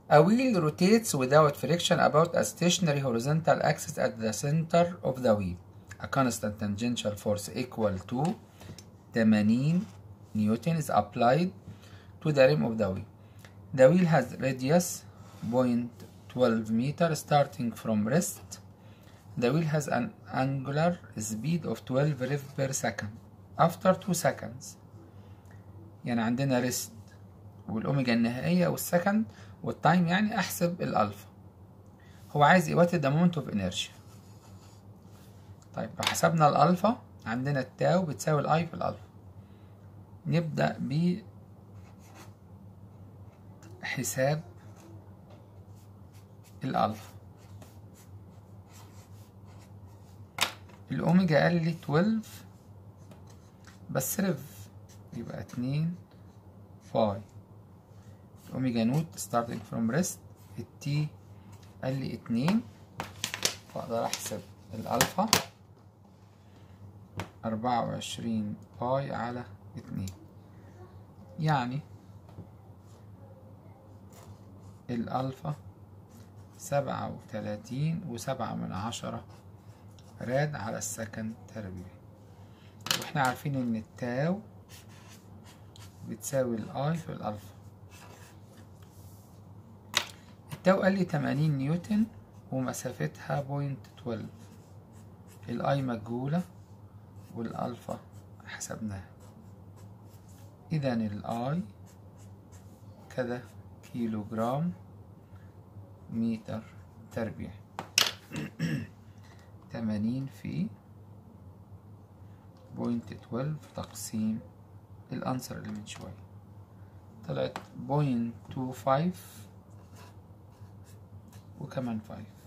A wheel rotates without friction about a stationary horizontal axis at the center of the wheel. A constant tangential force equal to 80 Newton is applied to the rim of the wheel. The wheel has radius 0.12 meter starting from rest. The wheel has an angular speed of 12 rev per second after 2 seconds. يعني عندنا ريست والأوميجا النهائية والسكند والتايم يعني أحسب الألفا هو عايز إيه وات ذا مومنت اوف انرجي طيب لو حسبنا الألفا عندنا التاو بتساوي الأي في الألفا نبدأ ب حساب الألفا الأوميجا قال لي 12 بس ريف يبقى اتنين باي الأوميجا نوت starting from rest التي قال لي اتنين فأقدر أحسب الألفا أربعة وعشرين باي على اتنين يعني الألفا سبعة وتلاتين وسبعة من عشرة راد على السكند تربيع واحنا عارفين ان التاو بتساوي الاي في الالفا التاو قال لي تمانين نيوتن ومسافتها بوينت تويلف الاي مجهولة والالفا حسبناها اذا الاي كده كيلو جرام متر تربيع تمانين في بوينت تويلف تقسيم الأنسر اللي من شوية طلعت بوينت تو فايف وكمان فايف